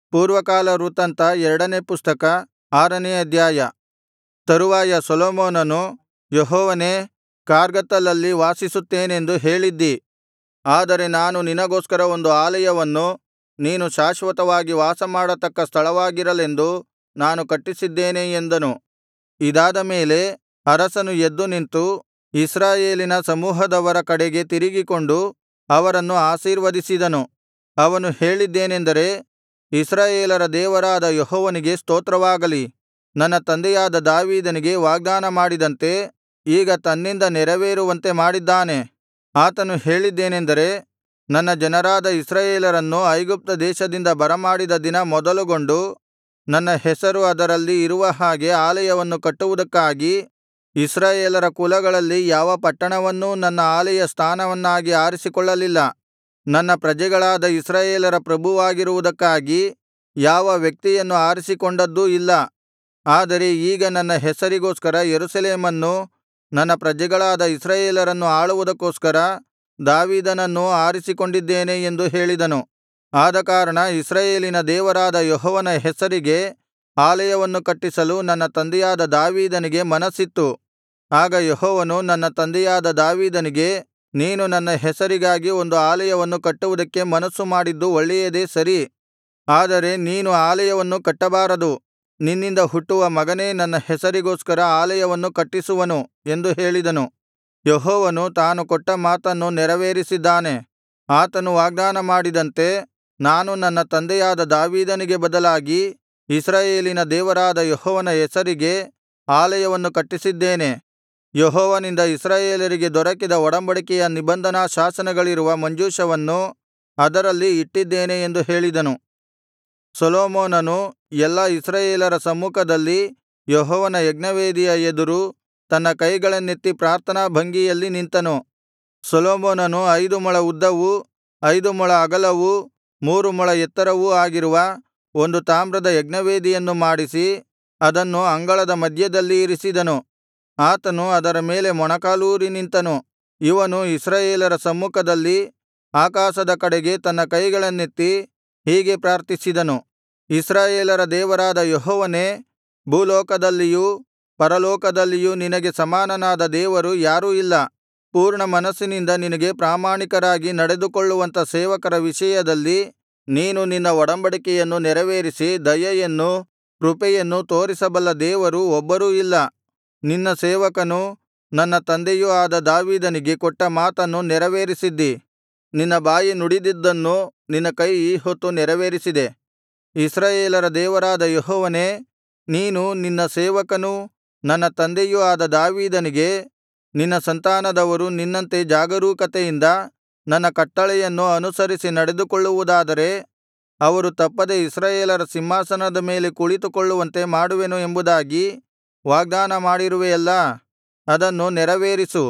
ಪೂರ್ವಕಾಲ ವೃತ್ತಾಂತ ಎರಡನೇ ಪುಸ್ತಕ ಆರನೇ ಅಧ್ಯಾಯ ತರುವಾಯ ಸೊಲೊಮೋನನು ಯೆಹೋವನೇ ಕಾರ್ಗತ್ತಲಲ್ಲಿ ವಾಸಿಸುತ್ತೇನೆಂದು ಹೇಳಿದ್ದೀ ಆದರೆ ನಾನು ನಿನಗೋಸ್ಕರ ಒಂದು ಆಲಯವನ್ನು ನೀನು ಶಾಶ್ವತವಾಗಿ ವಾಸಮಾಡತಕ್ಕ ಸ್ಥಳವಾಗಿರಲೆಂದು ನಾನು ಕಟ್ಟಿಸಿದ್ದೇನೆ ಎಂದನು ಇದಾದ ಮೇಲೆ ಅರಸನು ಎದ್ದು ನಿಂತು ಇಸ್ರಾಯೇಲಿನ ಸಮೂಹದವರ ಕಡೆಗೆ ತಿರುಗಿಕೊಂಡು ಅವರನ್ನು ಆಶೀರ್ವದಿಸಿದನು ಅವನು ಹೇಳಿದ್ದೇನೆಂದರೆ ಇಸ್ರಾಯೇಲರ ದೇವರಾದ ಯೆಹೋವನಿಗೆ ಸ್ತೋತ್ರವಾಗಲಿ ನನ್ನ ತಂದೆಯಾದ ದಾವೀದನಿಗೆ ವಾಗ್ದಾನ ಮಾಡಿದಂತೆ ಈಗ ತನ್ನಿಂದ ನೆರವೇರುವಂತೆ ಮಾಡಿದ್ದಾನೆ ಆತನು ಹೇಳಿದ್ದೇನೆಂದರೆ ನನ್ನ ಜನರಾದ ಇಸ್ರಾಯೇಲರನ್ನು ಐಗುಪ್ತ ದೇಶದಿಂದ ಬರಮಾಡಿದ ದಿನ ಮೊದಲುಗೊಂಡು ನನ್ನ ಹೆಸರು ಅದರಲ್ಲಿ ಇರುವ ಹಾಗೆ ಆಲಯವನ್ನು ಕಟ್ಟುವುದಕ್ಕಾಗಿ ಇಸ್ರಾಯೇಲರ ಕುಲಗಳಲ್ಲಿ ಯಾವ ಪಟ್ಟಣವನ್ನೂ ನನ್ನ ಆಲಯ ಸ್ಥಾನವನ್ನಾಗಿ ಆರಿಸಿಕೊಳ್ಳಲಿಲ್ಲ ನನ್ನ ಪ್ರಜೆಗಳಾದ ಇಸ್ರಾಯೇಲರ ಪ್ರಭುವಾಗಿರುವುದಕ್ಕಾಗಿ ಯಾವ ವ್ಯಕ್ತಿಯನ್ನು ಆರಿಸಿಕೊಂಡದ್ದೂ ಇಲ್ಲ ಆದರೆ ಈಗ ನನ್ನ ಹೆಸರಿಗೋಸ್ಕರ ಯೆರೂಸಲೇಮನ್ನೂ ನನ್ನ ಪ್ರಜೆಗಳಾದ ಇಸ್ರಾಯೇಲರನ್ನು ಆಳುವುದಕ್ಕೋಸ್ಕರ ದಾವೀದನನ್ನೂ ಆರಿಸಿಕೊಂಡಿದ್ದೇನೆ ಎಂದು ಹೇಳಿದನು ಆದಕಾರಣ ಇಸ್ರಾಯೇಲಿನ ದೇವರಾದ ಯೆಹೋವನ ಹೆಸರಿಗೆ ಆಲಯವನ್ನು ಕಟ್ಟಿಸಲು ನನ್ನ ತಂದೆಯಾದ ದಾವೀದನಿಗೆ ಮನಸ್ಸಿತ್ತು ಆಗ ಯೆಹೋವನು ನನ್ನ ತಂದೆಯಾದ ದಾವೀದನಿಗೆ ನೀನು ನನ್ನ ಹೆಸರಿಗಾಗಿ ಒಂದು ಆಲಯವನ್ನು ಕಟ್ಟುವುದಕ್ಕೆ ಮನಸ್ಸು ಮಾಡಿದ್ದು ಒಳ್ಳೆಯದೇ ಸರಿ ಆದರೆ ನೀನು ಆಲಯವನ್ನು ಕಟ್ಟಬಾರದು ನಿನ್ನಿಂದ ಹುಟ್ಟುವ ಮಗನೇ ನನ್ನ ಹೆಸರಿಗೋಸ್ಕರ ಆಲಯವನ್ನು ಕಟ್ಟಿಸುವನು ಎಂದು ಹೇಳಿದನು ಯೆಹೋವನು ತಾನು ಕೊಟ್ಟ ಮಾತನ್ನು ನೆರವೇರಿಸಿದ್ದಾನೆ ಆತನು ವಾಗ್ದಾನ ಮಾಡಿದಂತೆ ನಾನು ನನ್ನ ತಂದೆಯಾದ ದಾವೀದನಿಗೆ ಬದಲಾಗಿ ಇಸ್ರಾಯೇಲಿನ ದೇವರಾದ ಯೆಹೋವನ ಹೆಸರಿಗೆ ಆಲಯವನ್ನು ಕಟ್ಟಿಸಿದ್ದೇನೆ ಯೆಹೋವನಿಂದ ಇಸ್ರಾಯೇಲರಿಗೆ ದೊರಕಿದ ಒಡಂಬಡಿಕೆಯ ನಿಬಂಧನಾ ಶಾಸನಗಳಿರುವ ಮಂಜೂಷವನ್ನು ಅದರಲ್ಲಿ ಇಟ್ಟಿದ್ದೇನೆ ಎಂದು ಹೇಳಿದನು ಸೊಲೊಮೋನನು ಎಲ್ಲಾ ಇಸ್ರಾಯೇಲರ ಸಮ್ಮುಖದಲ್ಲಿ ಯೆಹೋವನ ಯಜ್ಞವೇದಿಯ ಎದುರು ತನ್ನ ಕೈಗಳನ್ನೆತ್ತಿ ಪ್ರಾರ್ಥನಾ ಭಂಗಿಯಲ್ಲಿ ನಿಂತನು ಸೊಲೊಮೋನನು ಐದು ಮೊಳ ಉದ್ದವೂ ಐದು ಮೊಳ ಅಗಲವೂ ಮೂರು ಮೊಳ ಎತ್ತರವೂ ಆಗಿರುವ ಒಂದು ತಾಮ್ರದ ಯಜ್ಞವೇದಿಯನ್ನು ಮಾಡಿಸಿ ಅದನ್ನು ಅಂಗಳದ ಮಧ್ಯದಲ್ಲಿ ಇರಿಸಿದನು ಆತನು ಅದರ ಮೇಲೆ ಮೊಣಕಾಲೂರಿ ನಿಂತನು ಇವನು ಇಸ್ರಾಯೇಲರ ಸಮ್ಮುಖದಲ್ಲಿ ಆಕಾಶದ ಕಡೆಗೆ ತನ್ನ ಕೈಗಳನ್ನೆತ್ತಿ ಹೀಗೆ ಪ್ರಾರ್ಥಿಸಿದನು ಇಸ್ರಾಯೇಲರ ದೇವರಾದ ಯೆಹೋವನೇ ಭೂಲೋಕದಲ್ಲಿಯೂ ಪರಲೋಕದಲ್ಲಿಯೂ ನಿನಗೆ ಸಮಾನನಾದ ದೇವರು ಯಾರೂ ಇಲ್ಲ ಪೂರ್ಣ ಮನಸ್ಸಿನಿಂದ ನಿನಗೆ ಪ್ರಾಮಾಣಿಕರಾಗಿ ನಡೆದುಕೊಳ್ಳುವಂಥ ಸೇವಕರ ವಿಷಯದಲ್ಲಿ ನೀನು ನಿನ್ನ ಒಡಂಬಡಿಕೆಯನ್ನು ನೆರವೇರಿಸಿ ದಯೆಯನ್ನೂ ಕೃಪೆಯನ್ನೂ ತೋರಿಸಬಲ್ಲ ದೇವರು ಒಬ್ಬರೂ ಇಲ್ಲ ನಿನ್ನ ಸೇವಕನೂ ನನ್ನ ತಂದೆಯೂ ಆದ ದಾವೀದನಿಗೆ ಕೊಟ್ಟ ಮಾತನ್ನು ನೆರವೇರಿಸಿದ್ದೀ ನಿನ್ನ ಬಾಯಿ ನುಡಿದಿದ್ದನ್ನು ನಿನ್ನ ಕೈ ಈ ಹೊತ್ತು ನೆರವೇರಿಸಿದೆ ಇಸ್ರಾಯೇಲರ ದೇವರಾದ ಯೆಹೋವನೇ ನೀನು ನಿನ್ನ ಸೇವಕನೂ ನನ್ನ ತಂದೆಯೂ ಆದ ದಾವೀದನಿಗೆ ನಿನ್ನ ಸಂತಾನದವರು ನಿನ್ನಂತೆ ಜಾಗರೂಕತೆಯಿಂದ ನನ್ನ ಕಟ್ಟಳೆಯನ್ನು ಅನುಸರಿಸಿ ನಡೆದುಕೊಳ್ಳುವುದಾದರೆ ಅವರು ತಪ್ಪದೆ ಇಸ್ರಾಯೇಲರ ಸಿಂಹಾಸನದ ಮೇಲೆ ಕುಳಿತುಕೊಳ್ಳುವಂತೆ ಮಾಡುವೆನು ಎಂಬುದಾಗಿ ವಾಗ್ದಾನ ಮಾಡಿರುವೆಯಲ್ಲಾ ಅದನ್ನು ನೆರವೇರಿಸು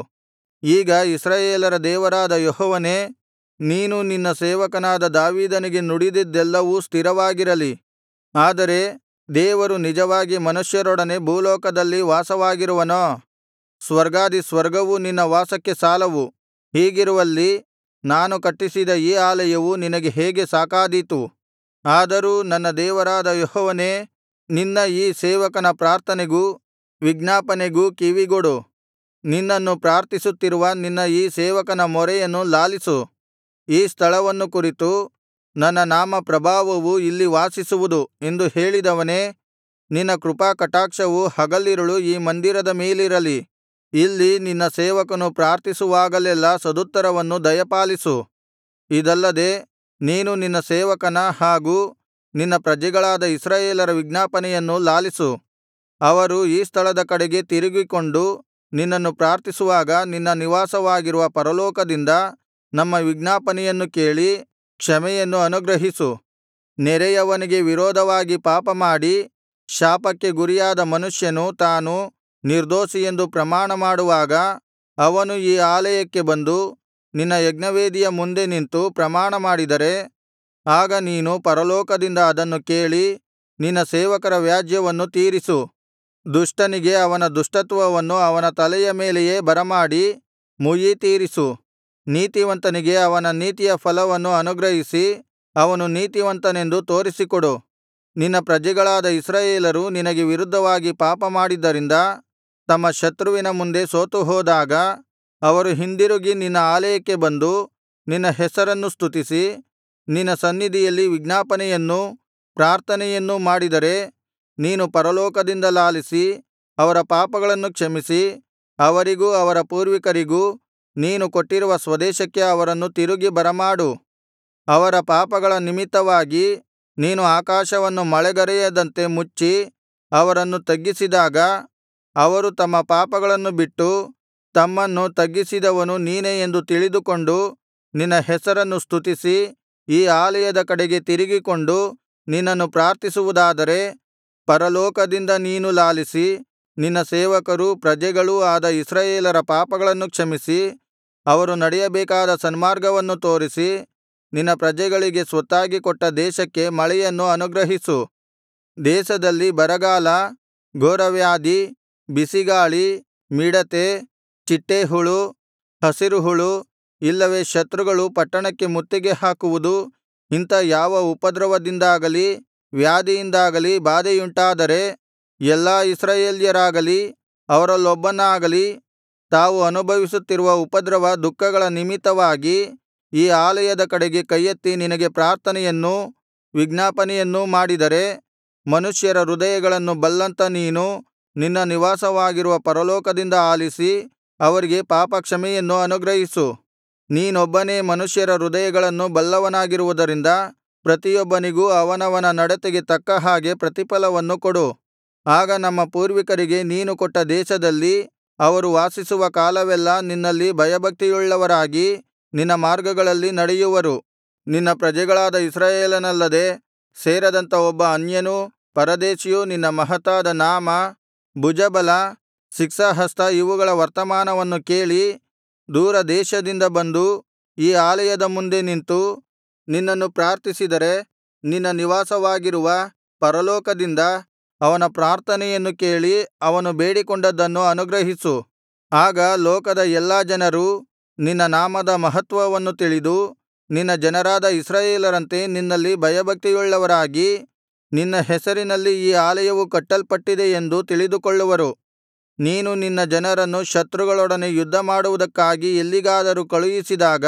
ಈಗ ಇಸ್ರಾಯೇಲರ ದೇವರಾದ ಯೆಹೋವನೇ ನೀನು ನಿನ್ನ ಸೇವಕನಾದ ದಾವೀದನಿಗೆ ನುಡಿದಿದ್ದೆಲ್ಲವೂ ಸ್ಥಿರವಾಗಿರಲಿ ಆದರೆ ದೇವರು ನಿಜವಾಗಿ ಮನುಷ್ಯರೊಡನೆ ಭೂಲೋಕದಲ್ಲಿ ವಾಸವಾಗಿರುವನೋ ಸ್ವರ್ಗಾಧಿ ಸ್ವರ್ಗವೂ ನಿನ್ನ ವಾಸಕ್ಕೆ ಸಾಲವು ಹೀಗಿರುವಲ್ಲಿ ನಾನು ಕಟ್ಟಿಸಿದ ಈ ಆಲಯವು ನಿನಗೆ ಹೇಗೆ ಸಾಕಾದೀತು ಆದರೂ ನನ್ನ ದೇವರಾದ ಯೆಹೋವನೇ ನಿನ್ನ ಈ ಸೇವಕನ ಪ್ರಾರ್ಥನೆಗೂ ವಿಜ್ಞಾಪನೆಗೂ ಕಿವಿಗೊಡು ನಿನ್ನನ್ನು ಪ್ರಾರ್ಥಿಸುತ್ತಿರುವ ನಿನ್ನ ಈ ಸೇವಕನ ಮೊರೆಯನ್ನು ಲಾಲಿಸು ಈ ಸ್ಥಳವನ್ನು ಕುರಿತು ನನ್ನ ನಾಮ ಪ್ರಭಾವವು ಇಲ್ಲಿ ವಾಸಿಸುವುದು ಎಂದು ಹೇಳಿದವನೇ ನಿನ್ನ ಕೃಪಾಕಟಾಕ್ಷವು ಹಗಲಿರುಳು ಈ ಮಂದಿರದ ಮೇಲಿರಲಿ ಇಲ್ಲಿ ನಿನ್ನ ಸೇವಕನು ಪ್ರಾರ್ಥಿಸುವಾಗಲೆಲ್ಲಾ ಸದುತ್ತರವನ್ನು ದಯಪಾಲಿಸು ಇದಲ್ಲದೆ ನೀನು ನಿನ್ನ ಸೇವಕನ ಹಾಗೂ ನಿನ್ನ ಪ್ರಜೆಗಳಾದ ಇಸ್ರಾಯೇಲರ ವಿಜ್ಞಾಪನೆಯನ್ನು ಲಾಲಿಸು ಅವರು ಈ ಸ್ಥಳದ ಕಡೆಗೆ ತಿರುಗಿಕೊಂಡು ನಿನ್ನನ್ನು ಪ್ರಾರ್ಥಿಸುವಾಗ ನಿನ್ನ ನಿವಾಸವಾಗಿರುವ ಪರಲೋಕದಿಂದ ನಮ್ಮ ವಿಜ್ಞಾಪನೆಯನ್ನು ಕೇಳಿ ಕ್ಷಮೆಯನ್ನು ಅನುಗ್ರಹಿಸು ನೆರೆಯವನಿಗೆ ವಿರೋಧವಾಗಿ ಪಾಪಮಾಡಿ ಶಾಪಕ್ಕೆ ಗುರಿಯಾದ ಮನುಷ್ಯನು ತಾನು ನಿರ್ದೋಷಿಯೆಂದು ಪ್ರಮಾಣಮಾಡುವಾಗ ಅವನು ಈ ಆಲಯಕ್ಕೆ ಬಂದು ನಿನ್ನ ಯಜ್ಞವೇದಿಯ ಮುಂದೆ ನಿಂತು ಪ್ರಮಾಣಮಾಡಿದರೆ ಆಗ ನೀನು ಪರಲೋಕದಿಂದ ಅದನ್ನು ಕೇಳಿ ನಿನ್ನ ಸೇವಕರ ವ್ಯಾಜ್ಯವನ್ನು ತೀರಿಸು ದುಷ್ಟನಿಗೆ ಅವನ ದುಷ್ಟತ್ವವನ್ನು ಅವನ ತಲೆಯ ಮೇಲೆಯೇ ಬರಮಾಡಿ ಮುಯ್ಯಿತೀರಿಸು ನೀತಿವಂತನಿಗೆ ಅವನ ನೀತಿಯ ಫಲವನ್ನು ಅನುಗ್ರಹಿಸಿ ಅವನು ನೀತಿವಂತನೆಂದು ತೋರಿಸಿಕೊಡು ನಿನ್ನ ಪ್ರಜೆಗಳಾದ ಇಸ್ರಾಯೇಲರು ನಿನಗೆ ವಿರುದ್ಧವಾಗಿ ಪಾಪಮಾಡಿದ್ದರಿಂದ ತಮ್ಮ ಶತ್ರುವಿನ ಮುಂದೆ ಸೋತುಹೋದಾಗ ಅವರು ಹಿಂದಿರುಗಿ ನಿನ್ನ ಆಲಯಕ್ಕೆ ಬಂದು ನಿನ್ನ ಹೆಸರನ್ನು ಸ್ತುತಿಸಿ ನಿನ್ನ ಸನ್ನಿಧಿಯಲ್ಲಿ ವಿಜ್ಞಾಪನೆಯನ್ನೂ ಪ್ರಾರ್ಥನೆಯನ್ನೂ ಮಾಡಿದರೆ ನೀನು ಪರಲೋಕದಿಂದ ಲಾಲಿಸಿ ಅವರ ಪಾಪಗಳನ್ನು ಕ್ಷಮಿಸಿ ಅವರಿಗೂ ಅವರ ಪೂರ್ವಿಕರಿಗೂ ನೀನು ಕೊಟ್ಟಿರುವ ಸ್ವದೇಶಕ್ಕೆ ಅವರನ್ನು ತಿರುಗಿ ಬರಮಾಡು ಅವರ ಪಾಪಗಳ ನಿಮಿತ್ತವಾಗಿ ನೀನು ಆಕಾಶವನ್ನು ಮಳೆಗರೆಯದಂತೆ ಮುಚ್ಚಿ ಅವರನ್ನು ತಗ್ಗಿಸಿದಾಗ ಅವರು ತಮ್ಮ ಪಾಪಗಳನ್ನು ಬಿಟ್ಟು ತಮ್ಮನ್ನು ತಗ್ಗಿಸಿದವನು ನೀನೇ ಎಂದು ತಿಳಿದುಕೊಂಡು ನಿನ್ನ ಹೆಸರನ್ನು ಸ್ತುತಿಸಿ ಈ ಆಲಯದ ಕಡೆಗೆ ತಿರುಗಿಕೊಂಡು ನಿನ್ನನ್ನು ಪ್ರಾರ್ಥಿಸುವುದಾದರೆ ಪರಲೋಕದಿಂದ ನೀನು ಲಾಲಿಸಿ ನಿನ್ನ ಸೇವಕರೂ ಪ್ರಜೆಗಳೂ ಆದ ಇಸ್ರಾಯೇಲರ ಪಾಪಗಳನ್ನು ಕ್ಷಮಿಸಿ ಅವರು ನಡೆಯಬೇಕಾದ ಸನ್ಮಾರ್ಗವನ್ನು ತೋರಿಸಿ ನಿನ್ನ ಪ್ರಜೆಗಳಿಗೆ ಸ್ವತ್ತಾಗಿ ಕೊಟ್ಟ ದೇಶಕ್ಕೆ ಮಳೆಯನ್ನು ಅನುಗ್ರಹಿಸು ದೇಶದಲ್ಲಿ ಬರಗಾಲ ಘೋರವ್ಯಾಧಿ ಬಿಸಿಗಾಳಿ ಮಿಡತೆ ಚಿಟ್ಟೇಹುಳು ಹಸಿರುಹುಳು ಇಲ್ಲವೇ ಶತ್ರುಗಳು ಪಟ್ಟಣಕ್ಕೆ ಮುತ್ತಿಗೆ ಹಾಕುವುದು ಇಂಥ ಯಾವ ಉಪದ್ರವದಿಂದಾಗಲಿ ವ್ಯಾಧಿಯಿಂದಾಗಲಿ ಬಾಧೆಯುಂಟಾದರೆ ಎಲ್ಲಾ ಇಸ್ರಾಯೇಲ್ಯರಾಗಲಿ ಅವರಲ್ಲೊಬ್ಬನಾಗಲಿ ತಾವು ಅನುಭವಿಸುತ್ತಿರುವ ಉಪದ್ರವ ದುಃಖಗಳ ನಿಮಿತ್ತವಾಗಿ ಈ ಆಲಯದ ಕಡೆಗೆ ಕೈಯೆತ್ತಿ ನಿನಗೆ ಪ್ರಾರ್ಥನೆಯನ್ನೂ ವಿಜ್ಞಾಪನೆಯನ್ನೂ ಮಾಡಿದರೆ ಮನುಷ್ಯರ ಹೃದಯಗಳನ್ನು ಬಲ್ಲಂಥ ನೀನು ನಿನ್ನ ನಿವಾಸವಾಗಿರುವ ಪರಲೋಕದಿಂದ ಆಲಿಸಿ ಅವರಿಗೆ ಪಾಪಕ್ಷಮೆಯನ್ನು ಅನುಗ್ರಹಿಸು ನೀನೊಬ್ಬನೇ ಮನುಷ್ಯರ ಹೃದಯಗಳನ್ನು ಬಲ್ಲವನಾಗಿರುವುದರಿಂದ ಪ್ರತಿಯೊಬ್ಬನಿಗೂ ಅವನವನ ನಡತೆಗೆ ತಕ್ಕ ಹಾಗೆ ಪ್ರತಿಫಲವನ್ನು ಕೊಡು ಆಗ ನಮ್ಮ ಪೂರ್ವಿಕರಿಗೆ ನೀನು ಕೊಟ್ಟ ದೇಶದಲ್ಲಿ ಅವರು ವಾಸಿಸುವ ಕಾಲವೆಲ್ಲಾ ನಿನ್ನಲ್ಲಿ ಭಯಭಕ್ತಿಯುಳ್ಳವರಾಗಿ ನಿನ್ನ ಮಾರ್ಗಗಳಲ್ಲಿ ನಡೆಯುವರು ನಿನ್ನ ಪ್ರಜೆಗಳಾದ ಇಸ್ರಾಯೇಲನಲ್ಲದೆ ಸೇರದಂಥ ಒಬ್ಬ ಅನ್ಯನೂ ಪರದೇಶಿಯೂ ನಿನ್ನ ಮಹತ್ತಾದ ನಾಮ ಭುಜಬಲ ಶಿಕ್ಷಾಹಸ್ತ ಇವುಗಳ ವರ್ತಮಾನವನ್ನು ಕೇಳಿ ದೂರ ದೇಶದಿಂದ ಬಂದು ಈ ಆಲಯದ ಮುಂದೆ ನಿಂತು ನಿನ್ನನ್ನು ಪ್ರಾರ್ಥಿಸಿದರೆ ನಿನ್ನ ನಿವಾಸವಾಗಿರುವ ಪರಲೋಕದಿಂದ ಅವನ ಪ್ರಾರ್ಥನೆಯನ್ನು ಕೇಳಿ ಅವನು ಬೇಡಿಕೊಂಡದ್ದನ್ನು ಅನುಗ್ರಹಿಸು ಆಗ ಲೋಕದ ಎಲ್ಲಾ ಜನರೂ ನಿನ್ನ ನಾಮದ ಮಹತ್ವವನ್ನು ತಿಳಿದು ನಿನ್ನ ಜನರಾದ ಇಸ್ರಾಯೇಲರಂತೆ ನಿನ್ನಲ್ಲಿ ಭಯಭಕ್ತಿಯುಳ್ಳವರಾಗಿ ನಿನ್ನ ಹೆಸರಿನಲ್ಲಿ ಈ ಆಲಯವು ಕಟ್ಟಲ್ಪಟ್ಟಿದೆ ಎಂದು ತಿಳಿದುಕೊಳ್ಳುವರು ನೀನು ನಿನ್ನ ಜನರನ್ನು ಶತ್ರುಗಳೊಡನೆ ಯುದ್ಧಮಾಡುವುದಕ್ಕಾಗಿ ಎಲ್ಲಿಗಾದರೂ ಕಳುಹಿಸಿದಾಗ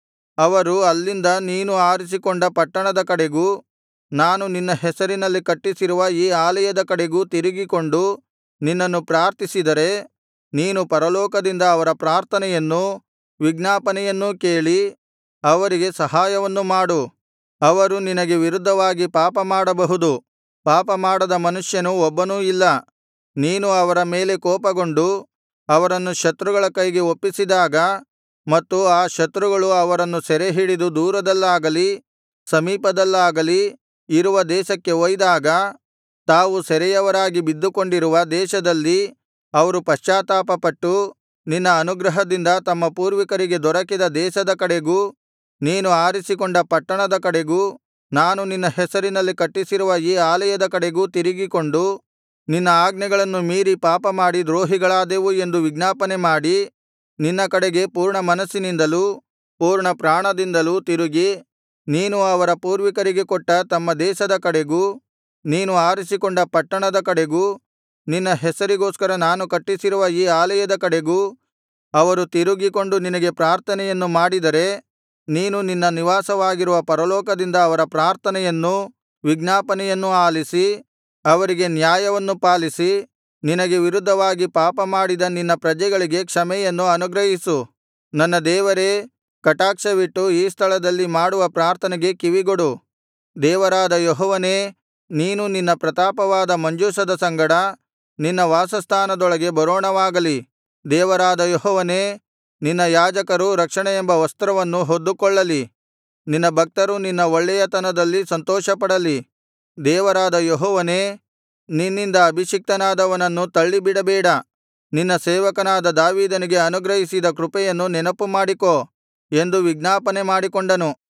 ಅವರು ಅಲ್ಲಿಂದ ನೀನು ಆರಿಸಿಕೊಂಡ ಪಟ್ಟಣದ ಕಡೆಗೂ ನಾನು ನಿನ್ನ ಹೆಸರಿನಲ್ಲಿ ಕಟ್ಟಿಸಿರುವ ಈ ಆಲಯದ ಕಡೆಗೂ ತಿರುಗಿಕೊಂಡು ನಿನ್ನನ್ನು ಪ್ರಾರ್ಥಿಸಿದರೆ ನೀನು ಪರಲೋಕದಿಂದ ಅವರ ಪ್ರಾರ್ಥನೆಯನ್ನೂ ವಿಜ್ಞಾಪನೆಯನ್ನೂ ಕೇಳಿ ಅವರಿಗೆ ಸಹಾಯವನ್ನು ಮಾಡು ಅವರು ನಿನಗೆ ವಿರುದ್ಧವಾಗಿ ಪಾಪಮಾಡಬಹುದು ಪಾಪಮಾಡದ ಮನುಷ್ಯನು ಒಬ್ಬನೂ ಇಲ್ಲ ನೀನು ಅವರ ಮೇಲೆ ಕೋಪಗೊಂಡು ಅವರನ್ನು ಶತ್ರುಗಳ ಕೈಗೆ ಒಪ್ಪಿಸಿದಾಗ ಮತ್ತು ಆ ಶತ್ರುಗಳು ಅವರನ್ನು ಸೆರೆಹಿಡಿದು ದೂರದಲ್ಲಾಗಲಿ ಸಮೀಪದಲ್ಲಾಗಲಿ ಇರುವ ದೇಶಕ್ಕೆ ಒಯ್ದಾಗ ತಾವು ಸೆರೆಯವರಾಗಿ ಬಿದ್ದುಕೊಂಡಿರುವ ದೇಶದಲ್ಲಿ ಅವರು ಪಶ್ಚಾತ್ತಾಪಪಟ್ಟು ನಿನ್ನ ಅನುಗ್ರಹದಿಂದ ತಮ್ಮ ಪೂರ್ವಿಕರಿಗೆ ದೊರಕಿದ ದೇಶದ ಕಡೆಗೂ ನೀನು ಆರಿಸಿಕೊಂಡ ಪಟ್ಟಣದ ಕಡೆಗೂ ನಾನು ನಿನ್ನ ಹೆಸರಿನಲ್ಲಿ ಕಟ್ಟಿಸಿರುವ ಈ ಆಲಯದ ಕಡೆಗೂ ತಿರುಗಿಕೊಂಡು ನಿನ್ನ ಆಜ್ಞೆಗಳನ್ನು ಮೀರಿ ಪಾಪಮಾಡಿ ದ್ರೋಹಿಗಳಾದೆವು ಎಂದು ವಿಜ್ಞಾಪನೆ ಮಾಡಿ ನಿನ್ನ ಕಡೆಗೆ ಪೂರ್ಣ ಮನಸ್ಸಿನಿಂದಲೂ ಪೂರ್ಣ ಪ್ರಾಣದಿಂದಲೂ ತಿರುಗಿ ನೀನು ಅವರ ಪೂರ್ವಿಕರಿಗೆ ಕೊಟ್ಟ ತಮ್ಮ ದೇಶದ ಕಡೆಗೂ ನೀನು ಆರಿಸಿಕೊಂಡ ಪಟ್ಟಣದ ಕಡೆಗೂ ನಿನ್ನ ಹೆಸರಿಗೋಸ್ಕರ ನಾನು ಕಟ್ಟಿಸಿರುವ ಈ ಆಲಯದ ಕಡೆಗೂ ಅವರು ತಿರುಗಿಕೊಂಡು ನಿನಗೆ ಪ್ರಾರ್ಥನೆಯನ್ನು ಮಾಡಿದರೆ ನೀನು ನಿನ್ನ ನಿವಾಸವಾಗಿರುವ ಪರಲೋಕದಿಂದ ಅವರ ಪ್ರಾರ್ಥನೆಯನ್ನೂ ವಿಜ್ಞಾಪನೆಯನ್ನೂ ಆಲಿಸಿ ಅವರಿಗೆ ನ್ಯಾಯವನ್ನು ಪಾಲಿಸಿ ನಿನಗೆ ವಿರುದ್ಧವಾಗಿ ಪಾಪಮಾಡಿದ ನಿನ್ನ ಪ್ರಜೆಗಳಿಗೆ ಕ್ಷಮೆಯನ್ನು ಅನುಗ್ರಹಿಸು ನನ್ನ ದೇವರೇ ಕಟಾಕ್ಷವಿಟ್ಟು ಈ ಸ್ಥಳದಲ್ಲಿ ಮಾಡುವ ಪ್ರಾರ್ಥನೆಗೆ ಕಿವಿಗೊಡು ದೇವರಾದ ಯೆಹೋವನೇ ನೀನು ನಿನ್ನ ಪ್ರತಾಪವಾದ ಮಂಜೂಷದ ಸಂಗಡ ನಿನ್ನ ವಾಸಸ್ಥಾನದೊಳಗೆ ಬರೋಣವಾಗಲಿ ದೇವರಾದ ಯೆಹೋವನೇ ನಿನ್ನ ಯಾಜಕರು ರಕ್ಷಣೆಯೆಂಬ ವಸ್ತ್ರವನ್ನು ಹೊದ್ದುಕೊಳ್ಳಲಿ ನಿನ್ನ ಭಕ್ತರು ನಿನ್ನ ಒಳ್ಳೆಯತನದಲ್ಲಿ ಸಂತೋಷಪಡಲಿ ದೇವರಾದ ಯೆಹೋವನೇ ನಿನ್ನಿಂದ ಅಭಿಷಿಕ್ತನಾದವನನ್ನು ತಳ್ಳಿಬಿಡಬೇಡ ನಿನ್ನ ಸೇವಕನಾದ ದಾವೀದನಿಗೆ ಅನುಗ್ರಹಿಸಿದ ಕೃಪೆಯನ್ನು ನೆನಪುಮಾಡಿಕೋ ಎಂದು ವಿಜ್ಞಾಪನೆ ಮಾಡಿಕೊಂಡನು